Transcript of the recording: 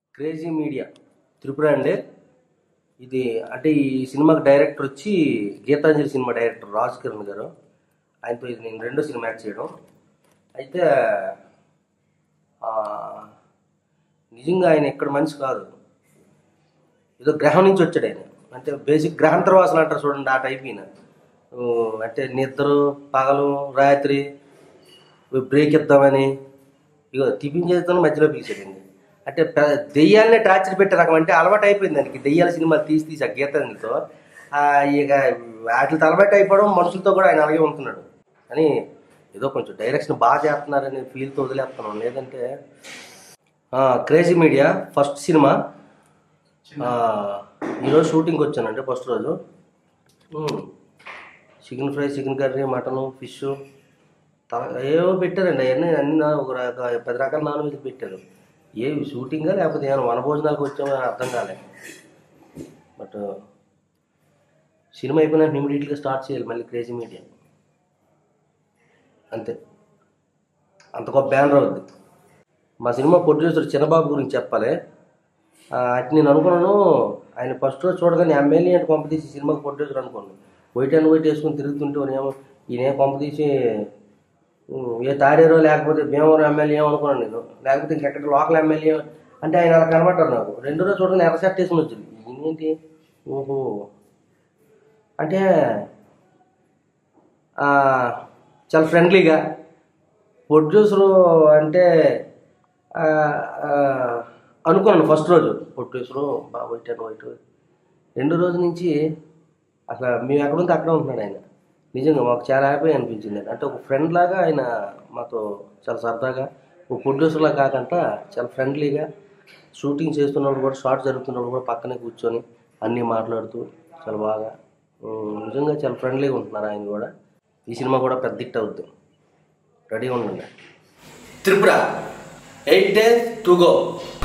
crazy media Tripura అండి ఇది అంటే ఈ సినిమాకి డైరెక్టర్ వచ్చి గీతాంజలి సినిమా డైరెక్టర్ రాజ్ కిరణ్ గారు ఆయనతో ఇది నేను రెండో సినిమా యాక్ట్ చేయడం అయితే ఆ, నిజంగా ఆయన ఇక్కడ మనిషి కాదు ఏదో గ్రహం నుంచి వచ్చాడు ఆయన అంటే బేసిక్ గ్రహాంతరవాసులు అంటారు చూడండి ఆ టైప్ ఈయన ఊ, అంటే నిద్ర పగలు రాత్రి బ్రేక్ ఇద్దామని ఇగో టిఫిన్ చేస్తాను మధ్యలో పిలిచాడండి అంటే ప- దెయ్యాలనే టార్చర్ పెట్టే రకం అంటే అలవాటు అయిపోయింది దానికి దెయ్యాల సినిమాలు తీసి తీసి ఆ గీతాంజలితో ఆ, ఇక వాటి తలబెట్టి అయిపోవడం మనుషులతో కూడా ఆయన అలాగే ఉంటున్నాడు అని ఏదో కొంచెం డైరెక్షన్ బాగా చేస్తున్నారని ఫీల్తో వదిలేస్తున్నాం లేదంటే క్రేజీ మీడియా ఫస్ట్ సినిమా ఆ, ఈరోజు షూటింగ్కి వచ్చానండి ఫస్ట్ రోజు chicken fry chicken curry mutton fish తల ఏవో పెట్టారండి అవన్నీ అన్ని నా- ఒక రక పది రకాల నాన్ వెజ్ పెట్టారు ఏవి షూటింగా లేకపోతే ఏమైనా వన భోజనాలకు వచ్చామో అని అర్థం కాలే బట్ సినిమా అయిపోయినా ఇమీడియట్గా స్టార్ట్ చేయాలి మళ్ళీ క్రేజీ మీడియా అంతే అంత గొప్ప బ్యానర్ అవుద్ది మా సినిమా ప్రొడ్యూసర్ చిన్నబాబు గురించి చెప్పాలి ఆ, అటు నేను అనుకున్నాను ఆయన ఫస్ట్ రోజు చూడగానే ఎమ్మెల్యే అంటే కొంప తీసి సినిమాకి ప్రొడ్యూసర్ అనుకోండి వైట్ అండ్ వైట్ వేసుకుని తిరుగుతుంటే ఏమో ఈయన కొంప తీసి ఉమ్, ఏ తారేరో లేకపోతే భీమవరం ఎమ్మెల్యే అనుకున్నాను నేను లేకపోతే ఇంకెక్కడ లోకల్ ఎమ్మెల్యే అంటే ఆయన అలా కనబడ్డారు నాకు రెండు రోజు చూడగానే ఎర్ర షర్ట్ వేసుకుని వచ్చింది ఈయనేంటి ఓహో అంటే ఆ, చాలా ఫ్రెండ్లీగా ప్రొడ్యూసరు అంటే ఆ, ఆ, అనుకున్నాను ఫస్ట్ రోజు ప్రొడ్యూసరు బాగా వైట్ అండ్ వైట్ రెండు రోజుల నుంచి అసలు మేము ఎక్కడ ఉంటే అక్కడ ఉంటున్నాడు ఆయన నిజంగా మాకు చాలా హ్యాపీ అనిపించింది అంటే ఒక ఫ్రెండ్ లాగా ఆయన మాతో చాలా సరదాగా ఒక ప్రొడ్యూసర్లా కాకుండా చాలా ఫ్రెండ్లీగా షూటింగ్ చేస్తున్నప్పుడు కూడా షార్ట్ జరుగుతున్నప్పుడు కూడా పక్కనే కూర్చొని అన్నీ మాట్లాడుతూ చాలా బాగా ఉమ్, నిజంగా చాలా ఫ్రెండ్లీగా ఉంటున్నారు ఆయన కూడా ఈ సినిమా కూడా పెద్ద హిట్ అవుద్ది రెడీగా ఉండండి Tripura eight days to go